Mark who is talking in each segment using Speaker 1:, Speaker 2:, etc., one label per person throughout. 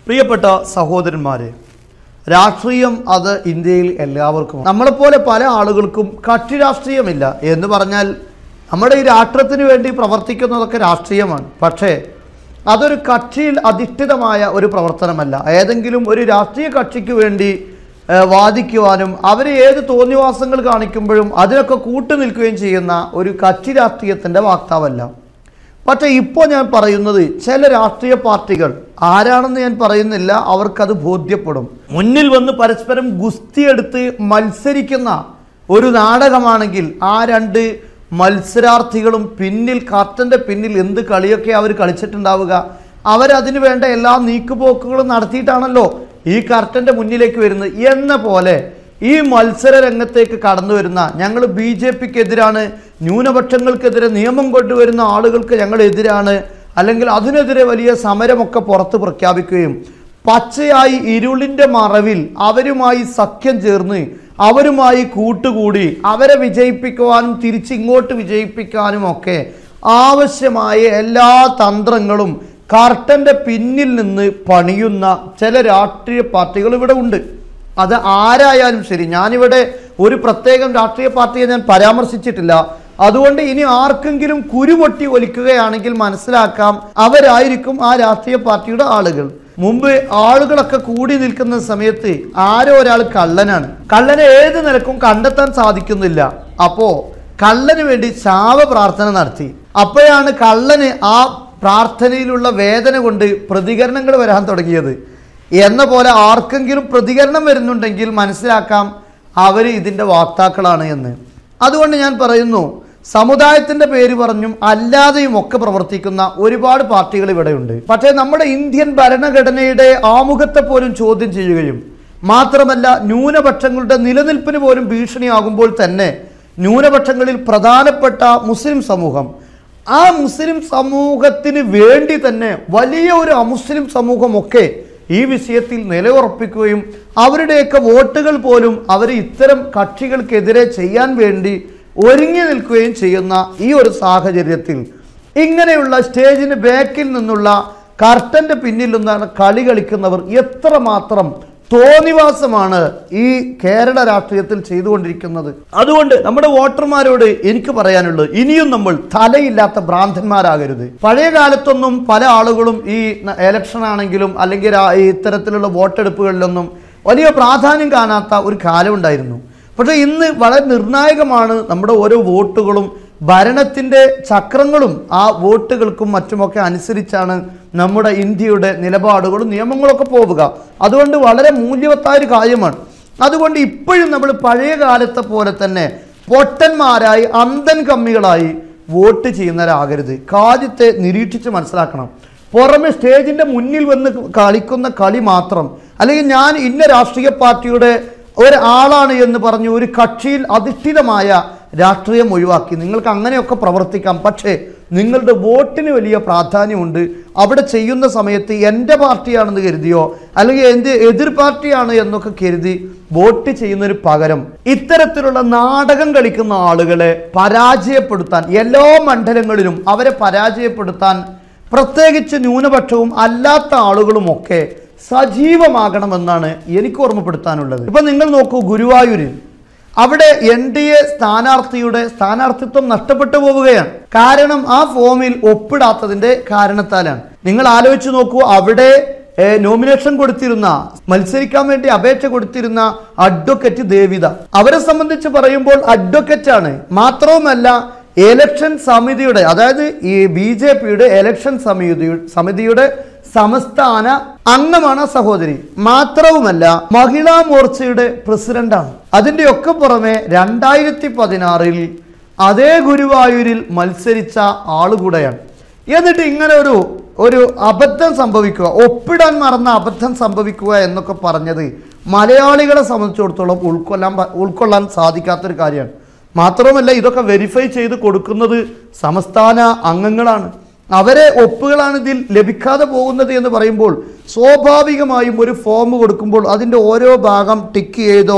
Speaker 1: പ്രിയപ്പെട്ട സഹോദരന്മാരെ രാഷ്ട്രീയം അത് ഇന്ത്യയിൽ എല്ലാവർക്കും നമ്മളെപ്പോലെ പല ആളുകൾക്കും കക്ഷി രാഷ്ട്രീയമില്ല എന്ന് പറഞ്ഞാൽ നമ്മുടെ ഈ രാഷ്ട്രത്തിന് വേണ്ടി പ്രവർത്തിക്കുന്നതൊക്കെ രാഷ്ട്രീയമാണ് പക്ഷേ അതൊരു കക്ഷിയിൽ അധിഷ്ഠിതമായ ഒരു പ്രവർത്തനമല്ല ഏതെങ്കിലും ഒരു രാഷ്ട്രീയ കക്ഷിക്ക് വേണ്ടി ഏഹ്, വാദിക്കുവാനും അവർ ഏത് തോന്നിവാസങ്ങൾ കാണിക്കുമ്പോഴും അതിനൊക്കെ കൂട്ടു നിൽക്കുകയും ചെയ്യുന്ന ഒരു കക്ഷി രാഷ്ട്രീയത്തിൻ്റെ വാക്താവല്ല പക്ഷേ ഇപ്പോൾ ഞാൻ പറയുന്നത് ചില രാഷ്ട്രീയ പാർട്ടികൾ ആരാണെന്ന് ഞാൻ പറയുന്നില്ല അവർക്കത് ബോധ്യപ്പെടും മുന്നിൽ വന്ന് പരസ്പരം ഗുസ്തിയെടുത്ത് മത്സരിക്കുന്ന ഒരു നാടകമാണെങ്കിൽ ആ രണ്ട് മത്സരാർത്ഥികളും പിന്നിൽ കർട്ടൻ്റെ പിന്നിൽ എന്ത് കളിയൊക്കെ അവർ കളിച്ചിട്ടുണ്ടാവുക അവരതിനു വേണ്ട എല്ലാ നീക്കുപോക്കുകളും നടത്തിയിട്ടാണല്ലോ ഈ കർട്ടൻ്റെ മുന്നിലേക്ക് വരുന്നത് എന്ന പോലെ ഈ മത്സര രംഗത്തേക്ക് കടന്നു വരുന്ന ഞങ്ങൾ ബി ജെ പിക്ക് എതിരാണ് ന്യൂനപക്ഷങ്ങൾക്കെതിരെ നിയമം കൊണ്ടുവരുന്ന ആളുകൾക്ക് ഞങ്ങൾ എതിരാണ് അല്ലെങ്കിൽ അതിനെതിരെ വലിയ സമരമൊക്കെ പുറത്ത് പ്രഖ്യാപിക്കുകയും പച്ചയായി ഇരുളിൻ്റെ മറവിൽ അവരുമായി സഖ്യം ചേർന്ന് അവരുമായി കൂട്ടുകൂടി അവരെ വിജയിപ്പിക്കുവാനും തിരിച്ചിങ്ങോട്ട് വിജയിപ്പിക്കാനും ഒക്കെ ആവശ്യമായ എല്ലാ തന്ത്രങ്ങളും കർട്ടൻ്റെ പിന്നിൽ നിന്ന് പണിയുന്ന ചില രാഷ്ട്രീയ പാർട്ടികൾ ഇവിടെ ഉണ്ട് അത് ആരായാലും ശരി ഞാനിവിടെ ഒരു പ്രത്യേകം രാഷ്ട്രീയ പാർട്ടിയെ ഞാൻ പരാമർശിച്ചിട്ടില്ല അതുകൊണ്ട് ഇനി ആർക്കെങ്കിലും കുരുപൊട്ടി ഒലിക്കുകയാണെങ്കിൽ മനസ്സിലാക്കാം അവരായിരിക്കും ആ രാഷ്ട്രീയ പാർട്ടിയുടെ ആളുകൾ മുമ്പ് ആളുകളൊക്കെ കൂടി നിൽക്കുന്ന സമയത്ത് ആരോ ഒരാൾ കള്ളനാണ് കള്ളനെ ഏത് നിലക്കും കണ്ടെത്താൻ സാധിക്കുന്നില്ല അപ്പോ കള്ളന് വേണ്ടി ശാപ പ്രാർത്ഥന നടത്തി അപ്പോഴാണ് കള്ളന് ആ പ്രാർത്ഥനയിലുള്ള വേദന കൊണ്ട് പ്രതികരണങ്ങൾ വരാൻ തുടങ്ങിയത് എന്ന പോലെ ആർക്കെങ്കിലും പ്രതികരണം വരുന്നുണ്ടെങ്കിൽ മനസ്സിലാക്കാം അവർ ഇതിൻ്റെ വാക്താക്കളാണ് എന്ന് അതുകൊണ്ട് ഞാൻ പറയുന്നു സമുദായത്തിൻ്റെ പേര് പറഞ്ഞും അല്ലാതെയും ഒക്കെ പ്രവർത്തിക്കുന്ന ഒരുപാട് പാർട്ടികൾ ഇവിടെയുണ്ട് പക്ഷേ നമ്മുടെ ഇന്ത്യൻ ഭരണഘടനയുടെ ആമുഖത്തെ പോലും ചോദ്യം ചെയ്യുകയും മാത്രമല്ല ന്യൂനപക്ഷങ്ങളുടെ നിലനിൽപ്പിന് പോലും ഭീഷണിയാകുമ്പോൾ തന്നെ ന്യൂനപക്ഷങ്ങളിൽ പ്രധാനപ്പെട്ട മുസ്ലിം സമൂഹം ആ മുസ്ലിം സമൂഹത്തിന് വേണ്ടി തന്നെ വലിയ ഒരു അമുസ്ലിം സമൂഹമൊക്കെ ഈ വിഷയത്തിൽ നിലയുറപ്പിക്കുകയും അവരുടെയൊക്കെ വോട്ടുകൾ പോലും അവർ ഇത്തരം കക്ഷികൾക്കെതിരെ ചെയ്യാൻ വേണ്ടി ഒരുങ്ങി നിൽക്കുകയും ചെയ്യുന്ന ഈ ഒരു സാഹചര്യത്തിൽ ഇങ്ങനെയുള്ള സ്റ്റേജിന് ബാക്കിൽ നിന്നുള്ള കർട്ടന്റെ പിന്നിൽ നിന്നാണ് കളി കളിക്കുന്നവർ എത്രമാത്രം തോന്നിവാസമാണ് ഈ കേരള രാഷ്ട്രീയത്തിൽ ചെയ്തുകൊണ്ടിരിക്കുന്നത് അതുകൊണ്ട് നമ്മുടെ വോട്ടർമാരോട് എനിക്ക് പറയാനുള്ളത് ഇനിയും നമ്മൾ തലയില്ലാത്ത ഭ്രാന്തന്മാരാകരുത് പഴയ കാലത്തൊന്നും പല ആളുകളും ഈ ന- ഇലക്ഷൻ ആണെങ്കിലും അല്ലെങ്കിൽ ആ- ഈ ഇത്തരത്തിലുള്ള വോട്ടെടുപ്പുകളിലൊന്നും വലിയ പ്രാധാന്യം കാണാത്ത ഒരു കാലമുണ്ടായിരുന്നു പക്ഷേ ഇന്ന് വളരെ നിർണായകമാണ് നമ്മുടെ ഓരോ വോട്ടുകളും ഭരണത്തിൻ്റെ ചക്രങ്ങളും ആ വോട്ടുകൾക്കും മറ്റുമൊക്കെ അനുസരിച്ചാണ് നമ്മുടെ ഇന്ത്യയുടെ നിലപാടുകളും നിയമങ്ങളൊക്കെ പോവുക അതുകൊണ്ട് വളരെ മൂല്യവത്തായ ഒരു കാര്യമാണ് അതുകൊണ്ട് ഇപ്പോഴും നമ്മൾ പഴയ കാലത്തെ പോലെ തന്നെ പൊട്ടന്മാരായി അന്തൻ കമ്മികളായി വോട്ട് ചെയ്യുന്നവരാകരുത് കാര്യത്തെ നിരീക്ഷിച്ച് മനസ്സിലാക്കണം പുറമെ സ്റ്റേജിൻ്റെ മുന്നിൽ വന്ന് കളിക്കുന്ന കളി മാത്രം അല്ലെങ്കിൽ ഞാൻ ഇന്ന രാഷ്ട്രീയ പാർട്ടിയുടെ ഒരാളാണ് എന്ന് പറഞ്ഞ് ഒരു കക്ഷിയിൽ അധിഷ്ഠിതമായ രാഷ്ട്രീയം ഒഴിവാക്കി നിങ്ങൾക്ക് അങ്ങനെയൊക്കെ പ്രവർത്തിക്കാം പക്ഷേ നിങ്ങളുടെ വോട്ടിന് വലിയ പ്രാധാന്യമുണ്ട് അവിടെ ചെയ്യുന്ന സമയത്ത് എൻ്റെ പാർട്ടിയാണെന്ന് കരുതിയോ അല്ലെങ്കിൽ എൻ്റെ എതിർ പാർട്ടിയാണ് എന്നൊക്കെ കരുതി വോട്ട് ചെയ്യുന്നതിന് പകരം ഇത്തരത്തിലുള്ള നാടകം കളിക്കുന്ന ആളുകളെ പരാജയപ്പെടുത്താൻ എല്ലാ മണ്ഡലങ്ങളിലും അവരെ പരാജയപ്പെടുത്താൻ പ്രത്യേകിച്ച് ന്യൂനപക്ഷവും അല്ലാത്ത ആളുകളുമൊക്കെ സജീവമാകണമെന്നാണ് എനിക്ക് ഓർമ്മപ്പെടുത്താനുള്ളത് ഇപ്പൊ നിങ്ങൾ നോക്കൂ ഗുരുവായൂരിൽ അവിടെ എൻ ഡി എ സ്ഥാനാർത്ഥിയുടെ സ്ഥാനാർത്ഥിത്വം നഷ്ടപ്പെട്ടു പോവുകയാണ് കാരണം ആ ഫോമിൽ ഒപ്പിടാത്തതിന്റെ കാരണത്താലാണ് നിങ്ങൾ ആലോചിച്ച് നോക്കൂ അവിടെ ഏ, നോമിനേഷൻ കൊടുത്തിരുന്ന മത്സരിക്കാൻ വേണ്ടി അപേക്ഷ കൊടുത്തിരുന്ന അഡ്വക്കറ്റ് ദേവിത അവരെ സംബന്ധിച്ച് പറയുമ്പോൾ അഡ്വക്കറ്റ് ആണ് മാത്രവുമല്ല എലക്ഷൻ സമിതിയുടെ അതായത് ഈ ബി ജെ പിയുടെ എലക്ഷൻ സമിതി സമിതിയുടെ സംസ്ഥാന അംഗമാണ് ആ സഹോദരി മാത്രവുമല്ല മഹിളാ മോർച്ചയുടെ പ്രസിഡന്റാണ് അതിൻ്റെ ഒക്കെ പുറമെ രണ്ടായിരത്തി പതിനാറിൽ അതേ ഗുരുവായൂരിൽ മത്സരിച്ച ആളുകൂടെയാണ് എന്നിട്ട് ഇങ്ങനെ ഒരു ഒരു അബദ്ധം സംഭവിക്കുക ഒപ്പിടാൻ മറന്ന അബദ്ധം സംഭവിക്കുക എന്നൊക്കെ പറഞ്ഞത് മലയാളികളെ സംബന്ധിച്ചിടത്തോളം ഉൾക്കൊള്ളാൻ പ- ഉൾക്കൊള്ളാൻ സാധിക്കാത്തൊരു കാര്യമാണ് മാത്രവുമല്ല ഇതൊക്കെ വെരിഫൈ ചെയ്ത് കൊടുക്കുന്നത് സംസ്ഥാന അംഗങ്ങളാണ് അവരെ ഒപ്പുകളാണ് ഇതിൽ ലഭിക്കാതെ പോകുന്നത് എന്ന് പറയുമ്പോൾ സ്വാഭാവികമായും ഒരു ഫോം കൊടുക്കുമ്പോൾ അതിൻ്റെ ഓരോ ഭാഗം ടിക്ക് ചെയ്തോ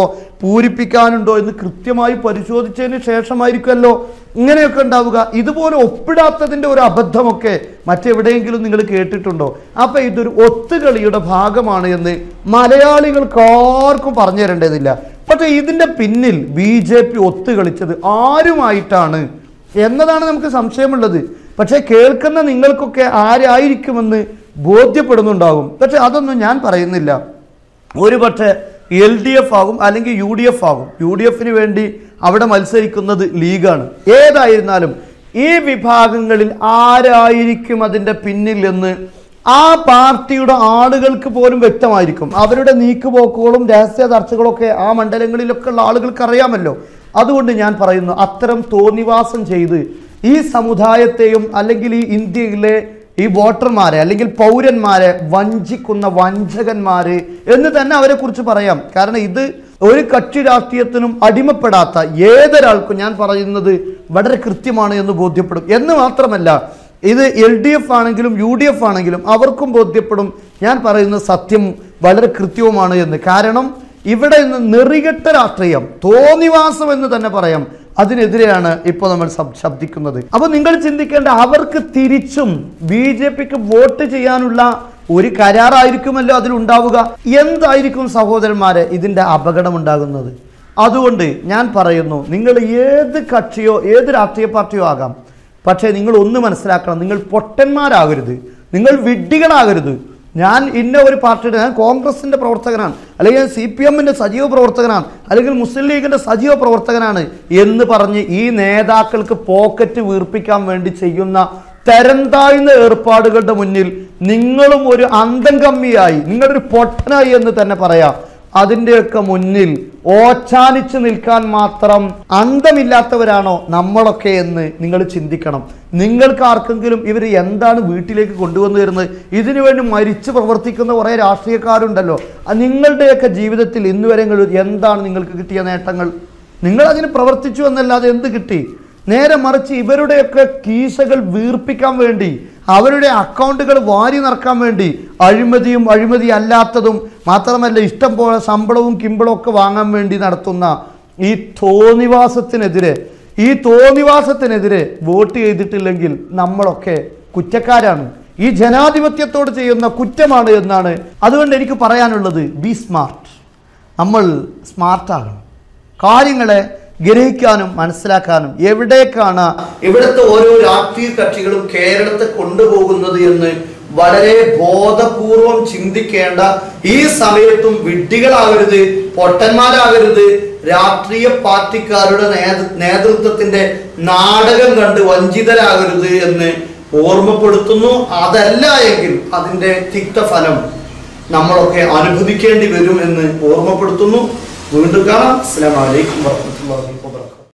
Speaker 1: പൂരിപ്പിക്കാനുണ്ടോ എന്ന് കൃത്യമായി പരിശോധിച്ചതിന് ശേഷമായിരിക്കുമല്ലോ ഇങ്ങനെയൊക്കെ ഉണ്ടാവുക ഇതുപോലെ ഒപ്പിടാത്തതിൻ്റെ ഒരു അബദ്ധമൊക്കെ മറ്റെവിടെയെങ്കിലും നിങ്ങൾ കേട്ടിട്ടുണ്ടോ അപ്പം ഇതൊരു ഒത്തുകളിയുടെ ഭാഗമാണ് എന്ന് മലയാളികൾക്ക് ആർക്കും പറഞ്ഞു തരേണ്ടതില്ല പക്ഷേ ഇതിൻ്റെ പിന്നിൽ ബി ജെ പി ഒത്തുകളിച്ചത് ആരുമായിട്ടാണ് എന്നതാണ് നമുക്ക് സംശയമുള്ളത് പക്ഷേ കേൾക്കുന്ന നിങ്ങൾക്കൊക്കെ ആരായിരിക്കുമെന്ന് ബോധ്യപ്പെടുന്നുണ്ടാകും പക്ഷെ അതൊന്നും ഞാൻ പറയുന്നില്ല ഒരു പക്ഷേ എൽ ഡി എഫ് ആകും അല്ലെങ്കിൽ യു ഡി എഫ് ആകും യു ഡി എഫിന് വേണ്ടി അവിടെ മത്സരിക്കുന്നത് ലീഗാണ് ഏതായിരുന്നാലും ഈ വിഭാഗങ്ങളിൽ ആരായിരിക്കും അതിൻ്റെ പിന്നിൽ എന്ന് ആ പാർട്ടിയുടെ ആളുകൾക്ക് പോലും വ്യക്തമായിരിക്കും അവരുടെ നീക്കുപോക്കുകളും രഹസ്യ ചർച്ചകളൊക്കെ ആ മണ്ഡലങ്ങളിലൊക്കെ ഉള്ള ആളുകൾക്ക് അറിയാമല്ലോ അതുകൊണ്ട് ഞാൻ പറയുന്നു അത്തരം തോന്നിവാസം ചെയ്ത് ഈ സമുദായത്തെയും അല്ലെങ്കിൽ ഈ ഇന്ത്യയിലെ ഈ വോട്ടർമാരെ അല്ലെങ്കിൽ പൗരന്മാരെ വഞ്ചിക്കുന്ന വഞ്ചകന്മാര് എന്ന് തന്നെ അവരെ കുറിച്ച് പറയാം കാരണം ഇത് ഒരു കക്ഷി രാഷ്ട്രീയത്തിനും അടിമപ്പെടാത്ത ഏതൊരാൾക്കും ഞാൻ പറയുന്നത് വളരെ കൃത്യമാണ് എന്ന് ബോധ്യപ്പെടും എന്ന് മാത്രമല്ല ഇത് എൽ ഡി എഫ് ആണെങ്കിലും യു ഡി എഫ് ആണെങ്കിലും അവർക്കും ബോധ്യപ്പെടും ഞാൻ പറയുന്ന സത്യം വളരെ കൃത്യവുമാണ് എന്ന് കാരണം ഇവിടെ നിന്ന് നെറികെട്ട രാഷ്ട്രീയം തോന്നിവാസം എന്ന് തന്നെ പറയാം അതിനെതിരെയാണ് ഇപ്പോൾ നമ്മൾ ശബ്- ശബ്ദിക്കുന്നത് അപ്പോൾ നിങ്ങൾ ചിന്തിക്കേണ്ട അവർക്ക് തിരിച്ചും ബി ജെ പിക്ക് വോട്ട് ചെയ്യാനുള്ള ഒരു കരാറായിരിക്കുമല്ലോ അതിലുണ്ടാവുക എന്തായിരിക്കും സഹോദരന്മാരെ ഇതിൻ്റെ അപകടമുണ്ടാകുന്നത് അതുകൊണ്ട് ഞാൻ പറയുന്നു നിങ്ങൾ ഏത് കക്ഷിയോ ഏത് രാഷ്ട്രീയ പാർട്ടിയോ ആകാം പക്ഷേ നിങ്ങൾ ഒന്ന് മനസ്സിലാക്കണം നിങ്ങൾ പൊട്ടന്മാരാകരുത് നിങ്ങൾ വിഡ്ഢികളാകരുത് ഞാൻ ഇന്ന ഒരു പാർട്ടിയുടെ ഞാൻ കോൺഗ്രസിൻ്റെ പ്രവർത്തകനാണ് അല്ലെങ്കിൽ ഞാൻ സി പി എമ്മിൻ്റെ സജീവ പ്രവർത്തകനാണ് അല്ലെങ്കിൽ മുസ്ലിം ലീഗിൻ്റെ സജീവ പ്രവർത്തകനാണ് എന്ന് പറഞ്ഞ് ഈ നേതാക്കൾക്ക് പോക്കറ്റ് വീർപ്പിക്കാൻ വേണ്ടി ചെയ്യുന്ന തരം താഴ്ന്ന ഏർപ്പാടുകളുടെ മുന്നിൽ നിങ്ങളും ഒരു അന്തം കമ്മിയായി നിങ്ങളൊരു പൊട്ടനായി എന്ന് തന്നെ പറയാം അതിൻ്റെയൊക്കെ മുന്നിൽ ഓച്ചാനിച്ച് നിൽക്കാൻ മാത്രം അന്തമില്ലാത്തവരാണോ നമ്മളൊക്കെ എന്ന് നിങ്ങൾ ചിന്തിക്കണം നിങ്ങൾക്ക് ആർക്കെങ്കിലും ഇവർ എന്താണ് വീട്ടിലേക്ക് കൊണ്ടുവന്നു തരുന്നത് ഇതിനു വേണ്ടി മരിച്ച് പ്രവർത്തിക്കുന്ന കുറേ രാഷ്ട്രീയക്കാരുണ്ടല്ലോ ആ നിങ്ങളുടെയൊക്കെ ജീവിതത്തിൽ ഇന്നുവരെ നിങ്ങൾ എന്താണ് നിങ്ങൾക്ക് കിട്ടിയ നേട്ടങ്ങൾ നിങ്ങൾ അതിന് പ്രവർത്തിച്ചു എന്നല്ലാതെ എന്ത് കിട്ടി നേരെ മറിച്ച് ഇവരുടെയൊക്കെ കീശകൾ വീർപ്പിക്കാൻ വേണ്ടി അവരുടെ അക്കൗണ്ടുകൾ വാരി നിറക്കാൻ വേണ്ടി അഴിമതിയും അഴിമതി അല്ലാത്തതും മാത്രമല്ല ഇഷ്ടം പോലെ ശമ്പളവും കിമ്പളവും ഒക്കെ വാങ്ങാൻ വേണ്ടി നടത്തുന്ന ഈ തോന്നിവാസത്തിനെതിരെ ഈ തോന്നിവാസത്തിനെതിരെ വോട്ട് ചെയ്തിട്ടില്ലെങ്കിൽ നമ്മളൊക്കെ കുറ്റക്കാരാണ് ഈ ജനാധിപത്യത്തോട് ചെയ്യുന്ന കുറ്റമാണ് എന്നാണ് അതുകൊണ്ട് എനിക്ക് പറയാനുള്ളത് ബി സ്മാർട്ട് നമ്മൾ സ്മാർട്ടാകണം കാര്യങ്ങളെ ഗ്രഹിക്കാനും മനസ്സിലാക്കാനും എവിടേക്കാണ് ഇവിടുത്തെ ഓരോ രാഷ്ട്രീയ കക്ഷികളും കേരളത്തെ കൊണ്ടുപോകുന്നത് എന്ന് വളരെ ബോധപൂർവം ചിന്തിക്കേണ്ട ഈ സമയത്തും വിഡ്ഢികളാകരുത് പൊട്ടന്മാരാകരുത് രാഷ്ട്രീയ പാർട്ടിക്കാരുടെ നേതൃ- നേതൃത്വത്തിന്റെ നാടകം കണ്ട് വഞ്ചിതരാകരുത് എന്ന് ഓർമ്മപ്പെടുത്തുന്നു അതല്ല എങ്കിൽ അതിന്റെ തിക്തഫലം നമ്മളൊക്കെ അനുഭവിക്കേണ്ടി വരും എന്ന് ഓർമ്മപ്പെടുത്തുന്നു വീണ്ടും കാണാം അസ്സലാമു അലൈക്കും വറഹ്മത്തുള്ളാഹി വബറകാതുഹു